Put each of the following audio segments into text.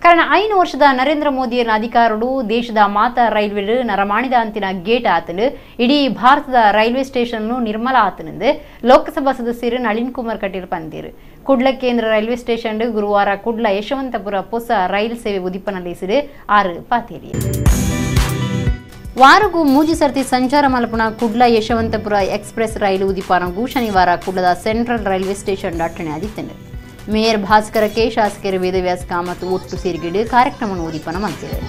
ಕಾರಣ ಐನು ವರ್ಷದ ನರೇಂದ್ರ ಮೋದಿಯರ ಅಧಿಕಾರಡು ದೇಶದ ಮಾತ ರೈಲ್ವೆ ನರಮಾಣಿದ ಅಂತಿನ ಗೇಟ್ ಆತನು ಇಡೀ ಭಾರತದ ರೈಲ್ವೆ ಸ್ಟೇಷನ್ ನಿರ್ಮಲ ಆತನೆಂದು ಲೋಕಸಭಾ ಸದಸ್ಯರು ನಳಿನ್ ಕುಮಾರ್ ಕಟೀಲ್ ಪಂದಿರು ಕುಡ್ಲ ಕೇಂದ್ರ ರೈಲ್ವೆ ಸ್ಟೇಷನ್ ಗುರುವಾರ ಕುಡ್ಲ ಯಶವಂತಪುರ ಹೊಸ ರೈಲು ಸೇವೆ ಉದಿಪನಲ್ಲಿಸಿರು ಆರು ಪಾತೇರಿ ವಾರಗೂ ಮೂಜಿ ಸರ್ತಿ ಸಂಚಾರ ಮಲ್ಪುನ ಕುಡ್ಲ ಯಶವಂತಪುರ ಎಕ್ಸ್ಪ್ರೆಸ್ ರೈಲು ಉದಿಪಾನಗೂ ಶನಿವಾರ ಕುಡ್ಲದ ಸೆಂಟ್ರಲ್ ರೈಲ್ವೆ ಸ್ಟೇಷನ್ ದಟ್ಟಣೆ ಆದಿತ್ತಂಡು ಮೇಯರ್ ಭಾಸ್ಕರ ಕೆ ಶಾಸಕರು ವೇದವ್ಯಾಸ ಕಾಮತ್ ಒಟ್ಟು ಸೇರಿಗಿಡು ಕಾರ್ಯಕ್ರಮ ಉದಿಪನ ಮಂತಿದೆ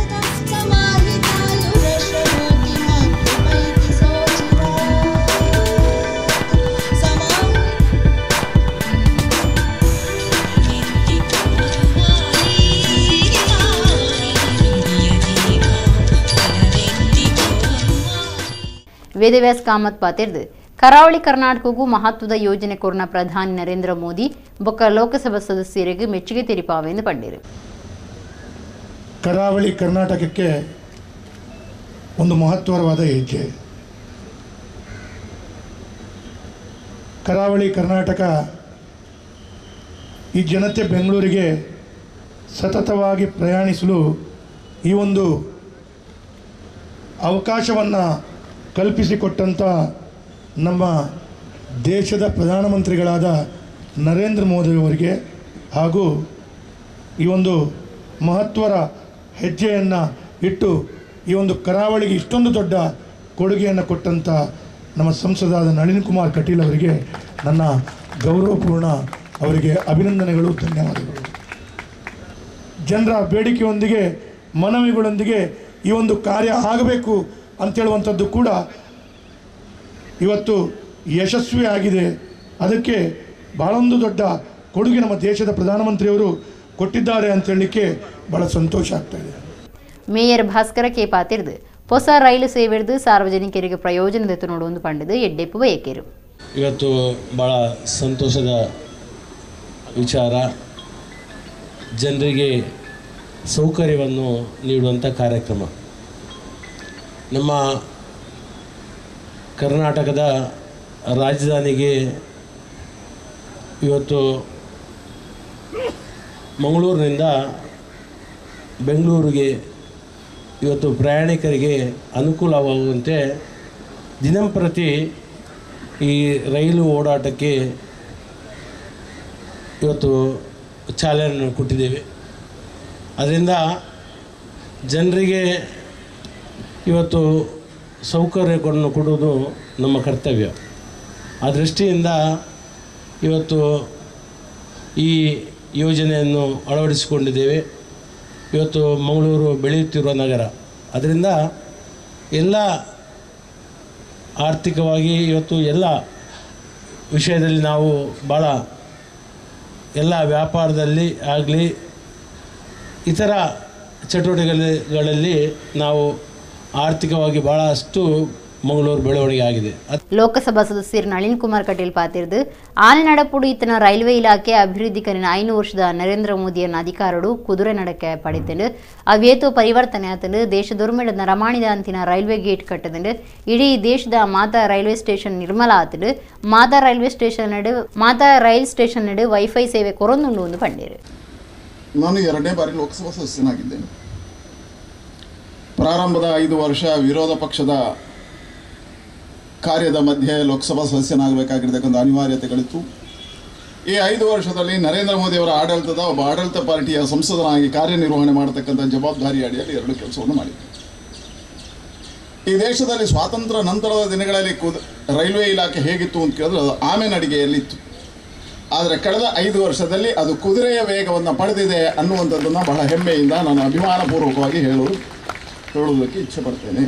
ವೇದವ್ಯಾಸ್ ಕಾಮತ್ ಪಾತಿರ್ದು ಕರಾವಳಿ ಕರ್ನಾಟಕಗೂ ಮಹತ್ವದ ಯೋಜನೆ ಕೊರನ ಪ್ರಧಾನಿ ನರೇಂದ್ರ ಮೋದಿ ಬೊಕ್ಕ ಲೋಕಸಭಾ ಸದಸ್ಯರಿಗೆ ಮೆಚ್ಚುಗೆ ತೆರಿಪಾವೆಂದು ಪಂಡಿರು ಕರಾವಳಿ ಕರ್ನಾಟಕಕ್ಕೆ ಒಂದು ಮಹತ್ವರವಾದ ಹೆಜ್ಜೆ ಕರಾವಳಿ ಕರ್ನಾಟಕ ಈ ಜನತೆ ಬೆಂಗಳೂರಿಗೆ ಸತತವಾಗಿ ಪ್ರಯಾಣಿಸಲು ಈ ಒಂದು ಅವಕಾಶವನ್ನು ಕಲ್ಪಿಸಿಕೊಟ್ಟಂಥ ನಮ್ಮ ದೇಶದ ಪ್ರಧಾನಮಂತ್ರಿಗಳಾದ ನರೇಂದ್ರ ಮೋದಿಯವರಿಗೆ ಹಾಗೂ ಈ ಒಂದು ಮಹತ್ವರ ಹೆಜ್ಜೆಯನ್ನು ಇಟ್ಟು ಈ ಒಂದು ಕರಾವಳಿಗೆ ಇಷ್ಟೊಂದು ದೊಡ್ಡ ಕೊಡುಗೆಯನ್ನು ಕೊಟ್ಟಂಥ ನಮ್ಮ ಸಂಸದಾದ ನಳಿನ್ ಕುಮಾರ್ ಕಟೀಲ್ ಅವರಿಗೆ ನನ್ನ ಗೌರವಪೂರ್ಣ ಅವರಿಗೆ ಅಭಿನಂದನೆಗಳು ಧನ್ಯವಾದಗಳು ಜನರ ಬೇಡಿಕೆಯೊಂದಿಗೆ ಮನವಿಗಳೊಂದಿಗೆ ಈ ಒಂದು ಕಾರ್ಯ ಆಗಬೇಕು ಅಂತೇಳುವಂಥದ್ದು ಕೂಡ ಇವತ್ತು ಯಶಸ್ವಿ ಆಗಿದೆ ಅದಕ್ಕೆ ಬಹಳೊಂದು ದೊಡ್ಡ ಕೊಡುಗೆ ನಮ್ಮ ದೇಶದ ಪ್ರಧಾನಮಂತ್ರಿಯವರು ಕೊಟ್ಟಿದ್ದಾರೆ ಅಂತ ಹೇಳಲಿಕ್ಕೆ ಬಹಳ ಸಂತೋಷ ಆಗ್ತಾ ಇದೆ ಮೇಯರ್ ಭಾಸ್ಕರ ಕೆ ಪಾತಿರ್ದು ಹೊಸ ರೈಲು ಸೇವೆಡ್ದು ಸಾರ್ವಜನಿಕರಿಗೆ ಪ್ರಯೋಜನದತ್ತು ನೋಡುವಂದು ಪಂಡಿದು ಎಡ್ಡೆಪ್ಪು ಬಯಕೆರು ಇವತ್ತು ಭಾಳ ಸಂತೋಷದ ವಿಚಾರ ಜನರಿಗೆ ಸೌಕರ್ಯವನ್ನು ನೀಡುವಂಥ ಕಾರ್ಯಕ್ರಮ ನಮ್ಮ ಕರ್ನಾಟಕದ ರಾಜಧಾನಿಗೆ ಇವತ್ತು ಮಂಗಳೂರಿನಿಂದ ಬೆಂಗಳೂರಿಗೆ ಇವತ್ತು ಪ್ರಯಾಣಿಕರಿಗೆ ಅನುಕೂಲವಾಗುವಂತೆ ದಿನಂಪ್ರತಿ ಈ ರೈಲು ಓಡಾಟಕ್ಕೆ ಇವತ್ತು ಚಾಲನೆ ಕೊಟ್ಟಿದ್ದೇವೆ ಅದರಿಂದ ಜನರಿಗೆ ಇವತ್ತು ಸೌಕರ್ಯಗಳನ್ನು ಕೊಡುವುದು ನಮ್ಮ ಕರ್ತವ್ಯ ಆ ದೃಷ್ಟಿಯಿಂದ ಇವತ್ತು ಈ ಯೋಜನೆಯನ್ನು ಅಳವಡಿಸಿಕೊಂಡಿದ್ದೇವೆ ಇವತ್ತು ಮಂಗಳೂರು ಬೆಳೆಯುತ್ತಿರುವ ನಗರ ಅದರಿಂದ ಎಲ್ಲ ಆರ್ಥಿಕವಾಗಿ ಇವತ್ತು ಎಲ್ಲ ವಿಷಯದಲ್ಲಿ ನಾವು ಭಾಳ ಎಲ್ಲ ವ್ಯಾಪಾರದಲ್ಲಿ ಆಗಲಿ ಇತರ ಚಟುವಟಿಕೆಗಳಲ್ಲಿ ನಾವು ಆರ್ಥಿಕವಾಗಿ ಭಾಳಷ್ಟು ಮಂಗಳೂರು ಬೆಳವಣಿಗೆ ಆಗಿದೆ ಅದು ಲೋಕಸಭಾ ಸದಸ್ಯರು ನಳಿನ್ ಕುಮಾರ್ ಕಟೀಲ್ ಪಾತಿರ್ದು ಆನೆ ನಡಪುಡು ಇತನ ರೈಲ್ವೆ ಇಲಾಖೆ ಅಭಿವೃದ್ಧಿ ಕರಿನ ಐನು ವರ್ಷದ ನರೇಂದ್ರ ಮೋದಿಯನ್ನ ಅಧಿಕಾರಡು ಕುದುರೆ ನಡಕೆ ಪಡಿತಂಡು ಅವೇತು ಪರಿವರ್ತನೆ ಆತಂಡು ದೇಶದೊರ್ಮೆಡ ರಮಾಣಿದ ಅಂತಿನ ರೈಲ್ವೆ ಗೇಟ್ ಕಟ್ಟದಂಡು ಇಡೀ ದೇಶದ ಮಾತಾ ರೈಲ್ವೆ ಸ್ಟೇಷನ್ ನಿರ್ಮಲ ಆತಂಡು ಮಾತಾ ರೈಲ್ವೆ ಸ್ಟೇಷನ್ ನಡು ಮಾತಾ ರೈಲ್ ಸ್ಟೇಷನ್ ನಡು ವೈಫೈ ಸೇವೆ ಕೊರೊಂದುಂಡು ಒಂದು ಪಂಡೀರು ನಾನು ಎರಡನೇ ಬಾರಿ ಲೋಕಸಭಾ ಸದಸ್ಯನಾಗಿದ್ದೇನೆ ಪ್ರಾರಂಭದ ಐದು ವರ್ಷ ವಿರೋಧ ಪಕ್ಷದ ಕಾರ್ಯದ ಮಧ್ಯೆ ಲೋಕಸಭಾ ಸದಸ್ಯನಾಗಬೇಕಾಗಿರ್ತಕ್ಕಂಥ ಅನಿವಾರ್ಯತೆಗಳಿತ್ತು ಈ ಐದು ವರ್ಷದಲ್ಲಿ ನರೇಂದ್ರ ಮೋದಿಯವರ ಆಡಳಿತದ ಒಬ್ಬ ಆಡಳಿತ ಪಾರ್ಟಿಯ ಸಂಸದನಾಗಿ ಕಾರ್ಯನಿರ್ವಹಣೆ ಮಾಡತಕ್ಕಂಥ ಜವಾಬ್ದಾರಿ ಅಡಿಯಲ್ಲಿ ಎರಡು ಕೆಲಸವನ್ನು ಮಾಡಿದ್ದೆ ಈ ದೇಶದಲ್ಲಿ ಸ್ವಾತಂತ್ರ್ಯ ನಂತರದ ದಿನಗಳಲ್ಲಿ ಕುದ್ ರೈಲ್ವೆ ಇಲಾಖೆ ಹೇಗಿತ್ತು ಅಂತ ಕೇಳಿದ್ರೆ ಅದು ಆಮೆ ನಡಿಗೆಯಲ್ಲಿತ್ತು ಆದರೆ ಕಳೆದ ಐದು ವರ್ಷದಲ್ಲಿ ಅದು ಕುದುರೆಯ ವೇಗವನ್ನು ಪಡೆದಿದೆ ಅನ್ನುವಂಥದ್ದನ್ನು ಬಹಳ ಹೆಮ್ಮೆಯಿಂದ ನಾನು ಅಭಿಮಾನಪೂರ್ವಕವಾಗಿ ಹೇಳಲು ಹೇಳುವುದಕ್ಕೆ ಇಚ್ಛೆ ಪಡ್ತೇನೆ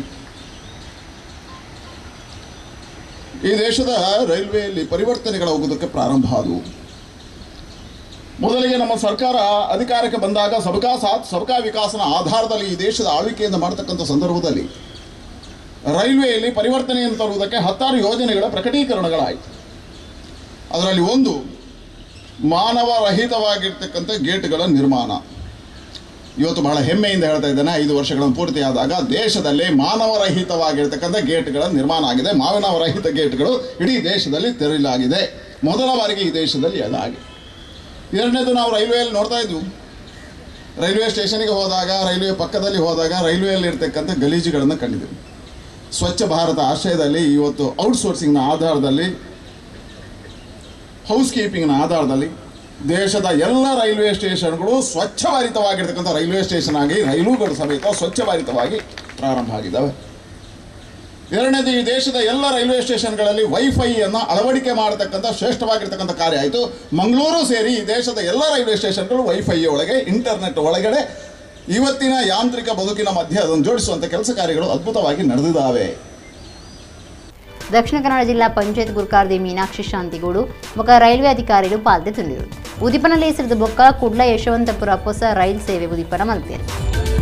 ಈ ದೇಶದ ರೈಲ್ವೆಯಲ್ಲಿ ಪರಿವರ್ತನೆಗಳಾಗುವುದಕ್ಕೆ ಪ್ರಾರಂಭ ಆದವು ಮೊದಲಿಗೆ ನಮ್ಮ ಸರ್ಕಾರ ಅಧಿಕಾರಕ್ಕೆ ಬಂದಾಗ ಸಬಕಾ ಸಾಥ್ ಸಬಕಾ ವಿಕಾಸನ ಆಧಾರದಲ್ಲಿ ಈ ದೇಶದ ಆಳ್ವಿಕೆಯನ್ನು ಮಾಡತಕ್ಕಂಥ ಸಂದರ್ಭದಲ್ಲಿ ರೈಲ್ವೆಯಲ್ಲಿ ಪರಿವರ್ತನೆಯನ್ನು ತರುವುದಕ್ಕೆ ಹತ್ತಾರು ಯೋಜನೆಗಳ ಪ್ರಕಟೀಕರಣಗಳಾಯಿತು ಅದರಲ್ಲಿ ಒಂದು ಮಾನವರಹಿತವಾಗಿರ್ತಕ್ಕಂಥ ಗೇಟ್ಗಳ ನಿರ್ಮಾಣ ಇವತ್ತು ಬಹಳ ಹೆಮ್ಮೆಯಿಂದ ಹೇಳ್ತಾ ಇದ್ದೇನೆ ಐದು ವರ್ಷಗಳನ್ನು ಪೂರ್ತಿಯಾದಾಗ ದೇಶದಲ್ಲಿ ಮಾನವರಹಿತವಾಗಿರ್ತಕ್ಕಂಥ ಗೇಟ್ಗಳ ನಿರ್ಮಾಣ ಆಗಿದೆ ಮಾನವರಹಿತ ಗೇಟ್ಗಳು ಇಡೀ ದೇಶದಲ್ಲಿ ತೆರಲಾಗಿದೆ ಮೊದಲ ಬಾರಿಗೆ ಈ ದೇಶದಲ್ಲಿ ಅದಾಗಿದೆ ಎರಡನೇದು ನಾವು ರೈಲ್ವೆಯಲ್ಲಿ ನೋಡ್ತಾ ಇದ್ವು ರೈಲ್ವೆ ಸ್ಟೇಷನ್ಗೆ ಹೋದಾಗ ರೈಲ್ವೆ ಪಕ್ಕದಲ್ಲಿ ಹೋದಾಗ ರೈಲ್ವೆಯಲ್ಲಿ ಇರ್ತಕ್ಕಂಥ ಗಲೀಜುಗಳನ್ನು ಕಂಡಿದ್ದೀವಿ ಸ್ವಚ್ಛ ಭಾರತ ಆಶ್ರಯದಲ್ಲಿ ಇವತ್ತು ಔಟ್ಸೋರ್ಸಿಂಗ್ನ ಆಧಾರದಲ್ಲಿ ಹೌಸ್ ಕೀಪಿಂಗ್ನ ಆಧಾರದಲ್ಲಿ ದೇಶದ ಎಲ್ಲ ರೈಲ್ವೆ ಸ್ಟೇಷನ್ಗಳು ಸ್ವಚ್ಛಭಾರಿತವಾಗಿರ್ತಕ್ಕಂಥ ರೈಲ್ವೆ ಸ್ಟೇಷನ್ ಆಗಿ ರೈಲುಗಳು ಸಮೇತ ಸ್ವಚ್ಛಭಾರಿತವಾಗಿ ಪ್ರಾರಂಭ ಆಗಿದ್ದಾವೆ ಎರಡನೇದು ಈ ದೇಶದ ಎಲ್ಲ ರೈಲ್ವೆ ಸ್ಟೇಷನ್ಗಳಲ್ಲಿ ವೈಫೈಯನ್ನು ಅಳವಡಿಕೆ ಮಾಡತಕ್ಕಂಥ ಶ್ರೇಷ್ಠವಾಗಿರ್ತಕ್ಕಂಥ ಕಾರ್ಯ ಆಯಿತು ಮಂಗಳೂರು ಸೇರಿ ಈ ದೇಶದ ಎಲ್ಲ ರೈಲ್ವೆ ಸ್ಟೇಷನ್ಗಳು ವೈಫೈ ಒಳಗೆ ಇಂಟರ್ನೆಟ್ ಒಳಗಡೆ ಇವತ್ತಿನ ಯಾಂತ್ರಿಕ ಬದುಕಿನ ಮಧ್ಯೆ ಅದನ್ನು ಜೋಡಿಸುವಂಥ ಕೆಲಸ ಕಾರ್ಯಗಳು ಅದ್ಭುತವಾಗಿ ನಡೆದಿದ್ದಾವೆ ದಕ್ಷಿಣ ಕನ್ನಡ ಜಿಲ್ಲಾ ಪಂಚಾಯತ್ ಗುರ್ಕಾರ್ದಿ ಮೀನಾಕ್ಷಿ ಶಾಂತಿಗೂಡು ಬೊಕ್ಕ ರೈಲ್ವೆ ಅಧಿಕಾರಿಗಳು ಪಾಲ್ದೆ ತುಂಡಿರು ಉದಿಪನ ಲೇಸರದ ಬೊಕ್ಕ ಕುಡ್ಲ ಯಶವಂತಪುರ ಹೊಸ ರೈಲ್ ಸೇವೆ ಉದಿಪನ ಮಲ್ತೇರು